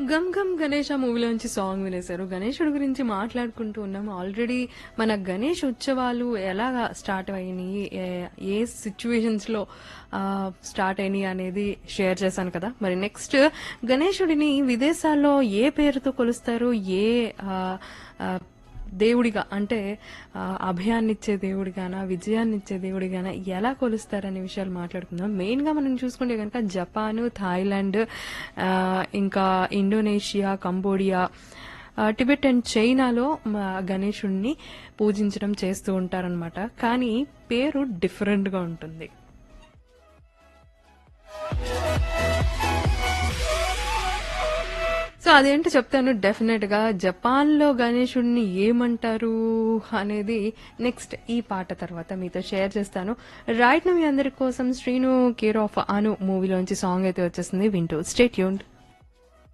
gum gum Ganesh ఆ మూవీలోంచి song వినేశారు గణేశుడి గురించి మాట్లాడుకుంటూ ఉన్నాం ఆల్రెడీ మన గణేష్ ఉత్సవాలు ఎలా స్టార్ట్ అయినాయి ఏ- ఏ సిచ్యువేషన్స్ లో స్టార్ట్ అయినాయి అనేది షేర్ చేశాను కదా మరి నెక్స్ట్ గణేశుడిని విదేశాల్లో ఏ పేరుతో కొలుస్తారు ఏ ఆ, ఆ, దేవుడిగా అంటే ఆ, అభయాన్నిచ్చే దేవుడిగానా విజయాన్నిచ్చే దేవుడిగానా ఎలా కొలుస్తారనే విషయాలు మాట్లాడుకుందాం మెయిన్ గా మనం చూసుకుంటే కనుక జపాన్ థాయిలాండ్ ఆ, ఇంకా ఇండోనేషియా కంబోడియా ఆ, టిబెట్ అండ్ చైనాలో మా గణేశుణ్ణి పూజించడం చేస్తూ ఉంటారనమాట కానీ పేరు డిఫరెంట్ గా ఉంటుంది సో అదేంటో చెప్తాను డెఫినెట్ గా జపాన్ లో గణేశుడిని ఏమంటారు అనేది నెక్స్ట్ ఈ పాట తర్వాత మీతో షేర్ చేస్తాను రైట్ మీ అందరి కోసం శ్రీను కేర్ ఆఫ్ అను మూవీలోంచి సాంగ్ అయితే వచ్చేసింది వింటూ స్టేట్ యూన్డ్